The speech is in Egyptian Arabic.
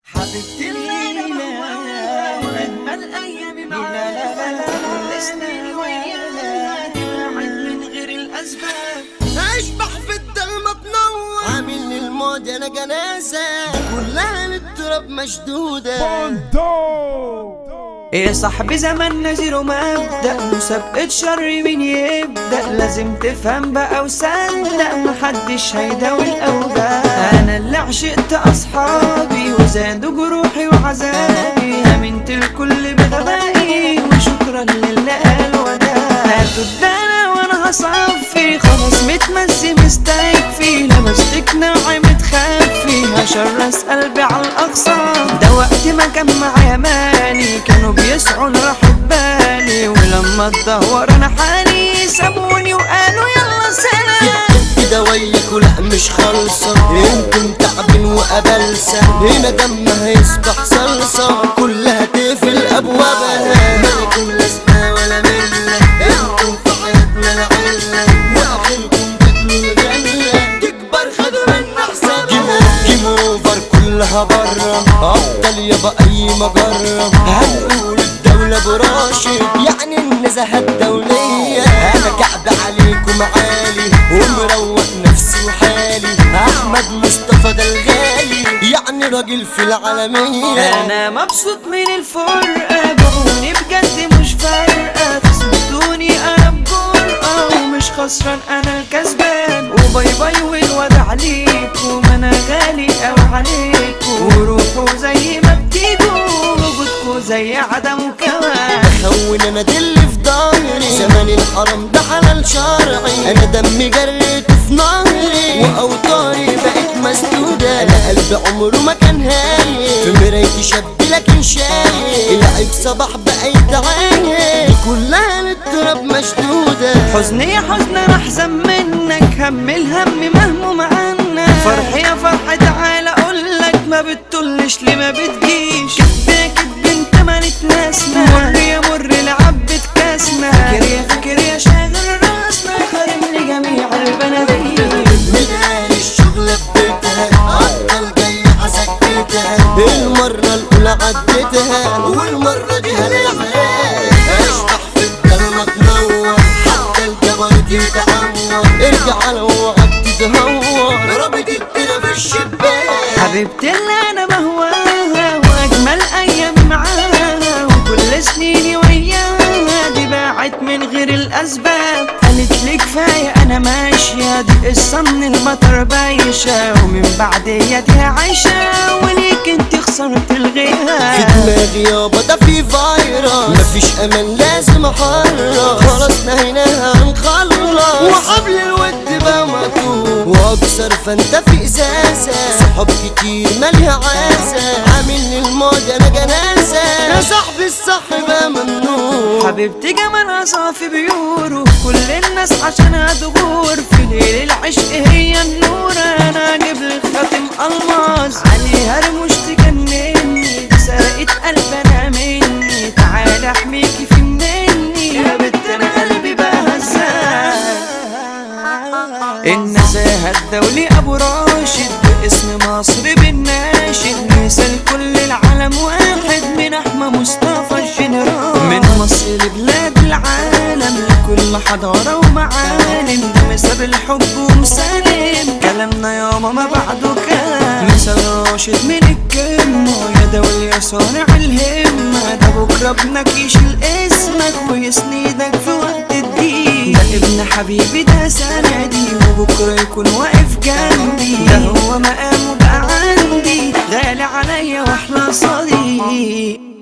حبيبتي الليلة وأجمل أيامي معاك كل سنين وياك بعد من غير الأسباب اشبح في الضلمة تنور عامل للموت انا جنازة كلها للتراب مشدودة يا صاحبي زماننا زيرو مبدأ مسابقة شر مين يبدأ لازم تفهم بقى وصدق محدش هيداوي الأوجاع أنا اللي عشقت أصحابي وزادوا جروحي وعذابي أمنت الكل بغبائي وشكرا للي قال وداع هاتوا الدنا وأنا هصفي خلاص متمسي مستكفي لمستك نوعي متخفي هشرس قلبي على الأقصى ده وقت ما كان معايا ماني كانوا بيسعوا لراحة بالي ولما اتدهور أنا حالي سابوني وقالوا يلا سلام كده وياك ولا مش خالصة انتم تعبين وقبلسة هنا دمها يصبح صلصة كلها تقفل ابوابها مالكم لازمة ولا ملة انتم في حياتنا العلة واخركم تاكلوا الجنة تكبر خدوا منا حساب جيم اوفر كلها برا افضل يابا اي مجرة هنقول الدولة براشد يعني النزهة الدولية انا كعب عليكم عالي ومروق نفسي وحالي احمد مصطفى ده الغالي يعني راجل في العالمية انا مبسوط من الفرقة بعوني بجد مش فارقة تثبتوني انا بجرأة ومش خسران انا الكسبان وباي باي والوداع عليكم انا غالي اوي عليكم وروحوا زي ما بتيجوا وجودكوا زي عدم كمان خون انا دل في ظهري زمان الحرم ده حلال شرعي انا دمي جريت في نهري واوطاري بقت مسدودة انا قلبي عمره ما كان هايل في مرايتي شاب لكن شايل العيب صباح بقى يتعايل دي كلها للتراب مشدودة حزني يا حزن انا احزن منك هم الهم مهموم عنك فرحي يا فرحة تعالى اقولك ما بتطلش ليه ما بتجيش كدبة كدب انت ما نتناسنا مر يا مر لعبة كاسنا فاكر يا فاكر يا شاغل راسنا خارمني جميع البناديل من اهل الشغل بيتها افضل جاي عسكتها المرة الاولى عديتها والمرة دي هالعيال اشبح في الضلمة تنور حتى الجبل يتعور ارجع لو وعدت تهور ربط الدنيا في الشباك حبيبتي اللي انا بهواها واجمل ايام معاها وكل سنيني وياها دي باعت من غير الاسباب قالت لي كفايه انا ماشيه دي قصه من المطر بايشه ومن بعديها دي عايشه وليك انت خسرت في الغياب دماغي يابا ده في فايرس مفيش امان لازم احرص خلاص نهيناها هنخلص وحبل الود بقى مقطوع واكسر فانت في ازازه صحاب كتير مالها عازه عامل للماضي انا جنازه يا صاحبي الصح بقى ممنوع حبيبتي جمالها صافي بيورو كل الناس عشانها تغور في ليل العشق هي النور انا اجيب لك خاتم الماس عليها رموش تجنني دي سرقت قلب انا مني تعالى احميكي في مني يا بنت انا قلبي بقى هزاز النزاهة الدولي ابو راشد باسم مصر بالناشد مثال كل العالم واحد من احمى مصطفى الجنرال من مصر لبلاد العالم لكل حضارة ومعالم ده مثال الحب ومسالم كلامنا ياما ما بعده كلام مثال راشد من الكلمة يا دولي يا صانع الهمة ده بكرة ابنك يشيل اسمك ويسندك في وقت الضيق ده ابن حبيبي ده سندي وبكرة يكون واقف جنبي ده هو مقامه بقى عندي غالي عليا واحلى صديق